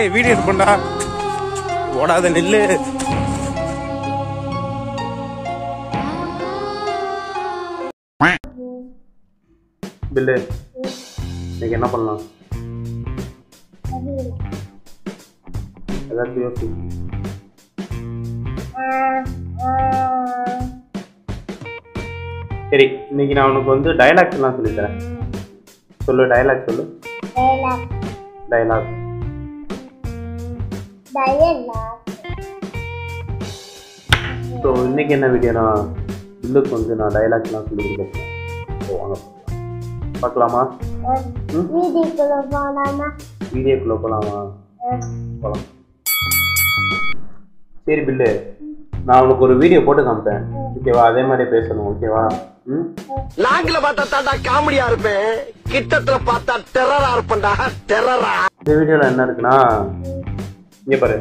டேய் வீடியோ எடுப்பண்டா ஓடாத நெல்லு பில்லு இன்னைக்கு என்ன பண்ணலாம் ஏதாச்சும் யோசி சரி இன்னைக்கு நான் உனக்கு வந்து டைலாக்ஸ் எல்லாம் சொல்லித்தரேன் சொல்லு டைலாக் சொல்லு டைலாக் ஸோ இன்னைக்கு என்ன வீடியோனா பில்லுக்கு வந்து நான் டைலாக்லாம் சொல்லி கொடுக்குறேன் ஸோ வாங்க பார்க்கலாமா ம் வீதிக்குள்ள போனாமா வீடியோக்குள்ளே போகலாமா போகலாம் சரி பில்லு நான் உனக்கு ஒரு வீடியோ போட்டு காமிப்பேன் ஓகேவா அதே மாதிரி பேசணும் ஓகேவா ம் லாங்கில பார்த்தா தாண்டா காமெடியா இருப்பேன் கிட்டத்துல பார்த்தா டெரரா இருப்பேன்டா டெரரா இந்த வீடியோவில் என்ன இருக்குன்னா இங்கே பாரு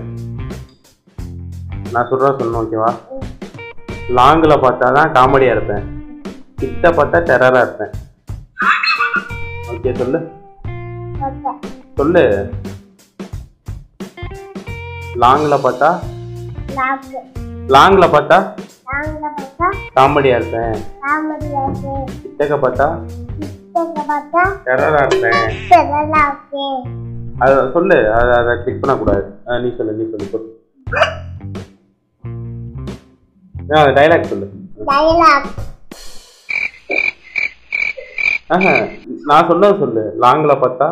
நான் சொல்கிறேன் சொல்லணும் ஓகேவா லாங்கில் பார்த்தா தான் காமெடியாக இருப்பேன் கிட்ட பார்த்தா டெரராக இருப்பேன் ஓகே சொல்லு சொல்லு லாங்கில் பார்த்தா லாக்கு லாங்கில் பார்த்தா நாங்க பார்த்தா காமெடியாக இருப்பேன் காமெடியாக்கு கிட்டக்க பார்த்தா கிட்டக்க பார்த்தா டெரராக இருப்பேன் பெரலாக்கு அதை சொல்லு அதை அதை கிளிக் பண்ணக்கூடாது ஆ, நீ சொல்லு நீ சொல்லு சொல்லு ஆ டைலாக் சொல்லு டயலாக் ஆஹா நான் சொன்னது சொல்லு லாங்கில் பார்த்தா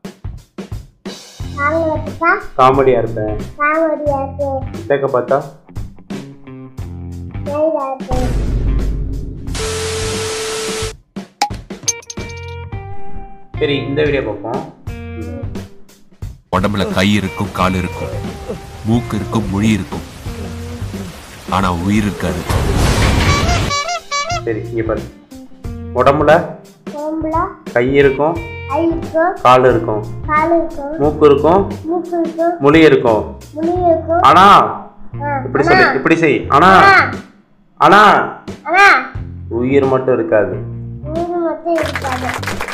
நாங்க பார்த்தா காமெடியாக இருப்பேன் காமெடியாக்கு கிட்டக்க பார்த்தா டயலாக்கு சரி இந்த வீடியோ பார்ப்போம் உடம்புல கை இருக்கும் கால் இருக்கும் மூக்கு இருக்கும் மொழி இருக்கும் ஆனா உயிர் இருக்காது சரி இங்கே பாரு உடம்புல சோம்புல கை இருக்கும் ஐக்கும் கால் இருக்கும் கால் இருக்கும் மூக்கு இருக்கும் மூக்கு இருக்கும் மொழி இருக்கும் முடி இருக்கும் ஆனா ஆ, இப்படி சொல்லு ஆனா, இப்படி செய் ஆனா ஆனா, ஆனா ஆனா உயிர் மட்டும் இருக்காது உயிர் மட்டும் இருக்காது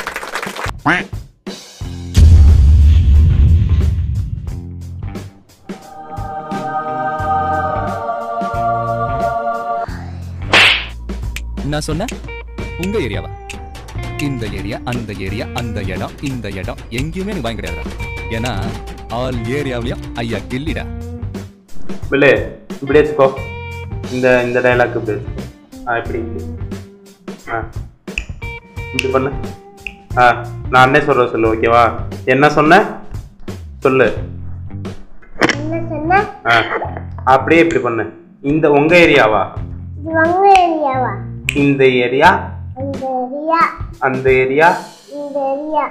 நான் சொன்னேன் உங்க ஏரியாவா இந்த ஏரியா அந்த ஏரியா அந்த இடம் இந்த இடம் எங்கேயுமே எனக்கு வாங்கி கிடையாதுடா ஏன்னா ஆல் ஏரியாவிலையும் ஐயா கில்லிடா பிள்ளை இப்படி வச்சுக்கோ இந்த இந்த டைலாக் இப்படி வச்சுக்கோ ஆ இப்படி இப்படி ஆ இப்படி பண்ணு ஆ நான் அண்ணே சொல்கிற சொல்லு ஓகேவா என்ன சொன்ன சொல்லு என்ன சொன்ன ஆ அப்படியே இப்படி பண்ணு இந்த உங்கள் ஏரியாவா இது உங்க ஏரியாவா இந்த ஏரியா அந்த ஏரியா அந்த ஏரியா இந்த ஏரியா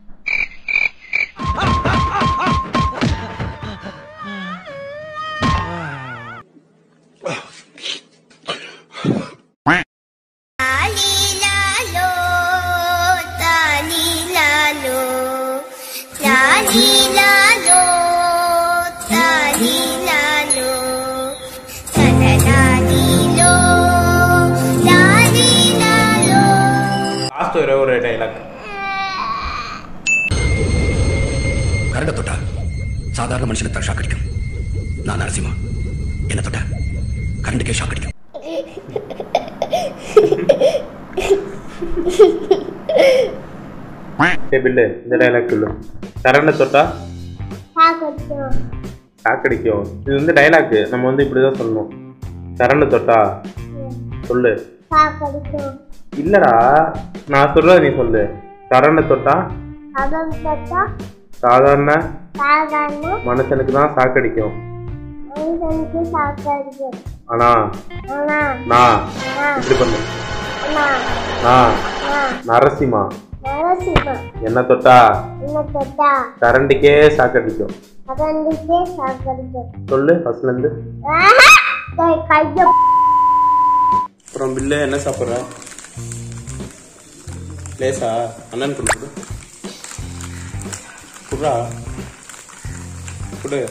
லாலிலாலோ, தாலிலாலோ, லாலிலாலோ, தாலிலாலோ, தலலாலிலோ, லாலிலாலோ. லாஸ்ட் ஒரே ஒரு டைலாக் கரண்ட தொட்டா சாதாரண மனுஷனுக்கு தான் ஷாக் அடிக்கும் நான் நரசிம்மா என்ன தொட்டா கரண்டுக்கே ஷாக் அடிக்கும் சரி பில்லு இந்த டைலாக் சொல்லு கரண்டை தொட்டா சாக்கட்டும் சாக்கடிக்கும் இது வந்து டைலாக்கு நம்ம வந்து இப்படி தான் சொல்லணும் கரண்டை தொட்டா சொல்லு சாக்கடிக்கும் இல்லடா நான் சொல்றத நீ சொல்லு கரண்டை தொட்டா கதம் தட்டா சாதாரண சாதாரண மனுஷனுக்கு தான் சாக்கடிக்கும் மனிதனுக்கு சாக்கடிக்கும் ஆனா ஆனா நான் ஆ, இப்படி பண்ணு ஆனா நான் ஆ, நரசிம்மா நரசிம்மம் என்ன தொட்டா என்ன தொட்டா கரண்டுக்கே சாக்கடிக்கும் கதந்துக்கே சாக்கடிக்கும் சொல்லு ஃபர்ஸ்ட்ல இருந்து ஆஹா! டேய், கைய அப்புறம் பில்லு என்ன சாப்பிட்ற லேசா அண்ணன் கொடு கொடு குடுறா குடு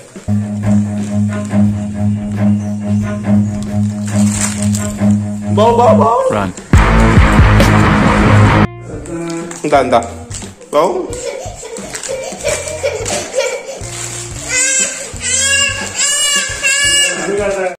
போ போ போ Run. இந்தா இந்தா போ இருக்காத